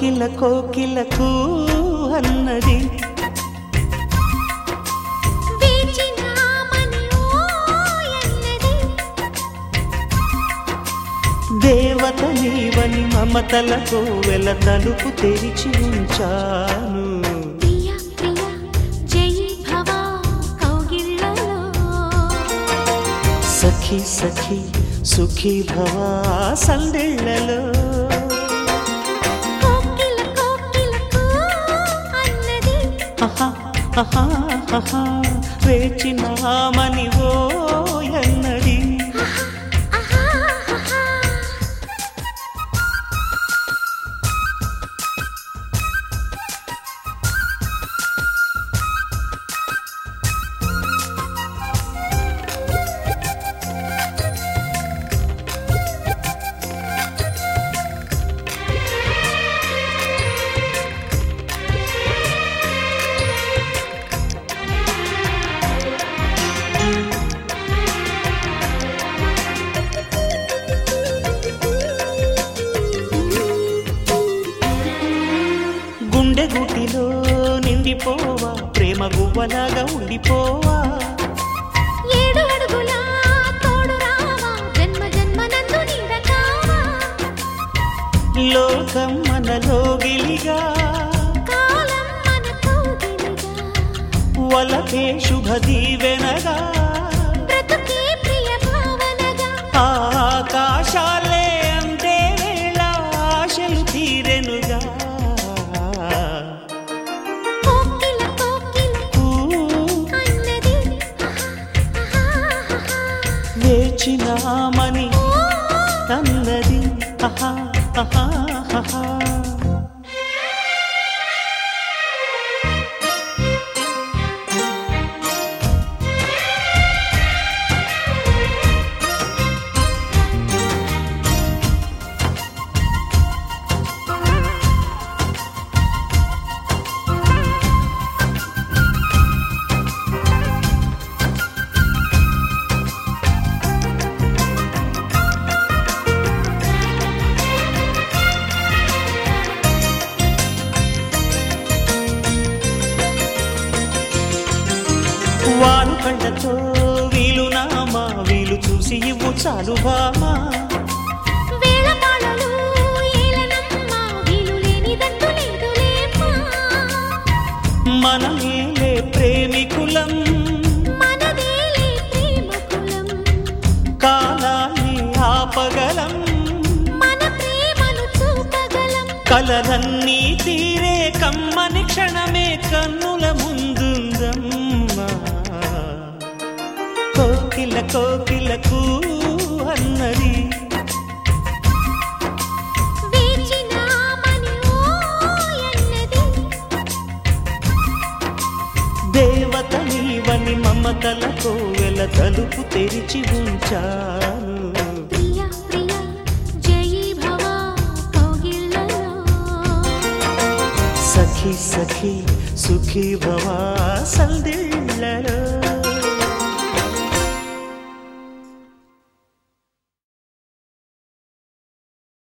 కోకిల కోకిలకు అన్నది వేచినామని ఓయన్నది దేవత నీవని మమతలకు వెల తలుపు తెరిచి ఉంచాను ప్రియ ప్రియ జై భవ కౌగిళ్ళలో సఖి సఖి సుఖీ భవ సందెళ్ళలో కోకిల కోకిలకు అన్నది ఆహా, ఆహా, ఆహా, వేచినామని ఓ అన్నది ఆహా ఆహా గుండె గుటిలో నిండిపోవా ప్రేమ గువ్వలాగా ఉండిపోవా ఏడు అడుగుల తోడు రావా జన్మ జన్మ నందు నీడ కావా లోకం మనలో గిలిగా కాలం మన కౌగిలిగా వలకే శుభ దీవెనగా బ్రతుకే ప్రియ భావనగా ఆకాశాలే అందే వేళ ఆశలు తీరెనుగా కోకిల కోకిల ఊ, అన్నది ఆహా ఆహా వేచినామని ఆహా అన్నది ఆహా, ఆహా, ఆహా. వాను కండతో వీలు నామా వీలు చూసి ఇవ్వు చాలు బామా వేళ పాడలు ఏలనమ్మ వీలు లేనిదంటూ లేదులేమ్మా మనమేలే ప్రేమికులం మనదేలే ప్రేమ కులం కాలాన్ని ఆపగలం మన ప్రేమను చూపగలం కలలన్నీ తీరే కమ్మని క్షణమే కన్నుల ముందుందమ్మా కోకిల కోకిలకు అన్నది వేచినామని ఓయన్నది దేవత నీవని మమతలకు వెల తలుపు తెరిచి ఉంచాను ప్రియ ప్రియ జై భవ కౌగిళ్ళలో సఖి సఖి సుఖీ భవా సందిళ్ళలో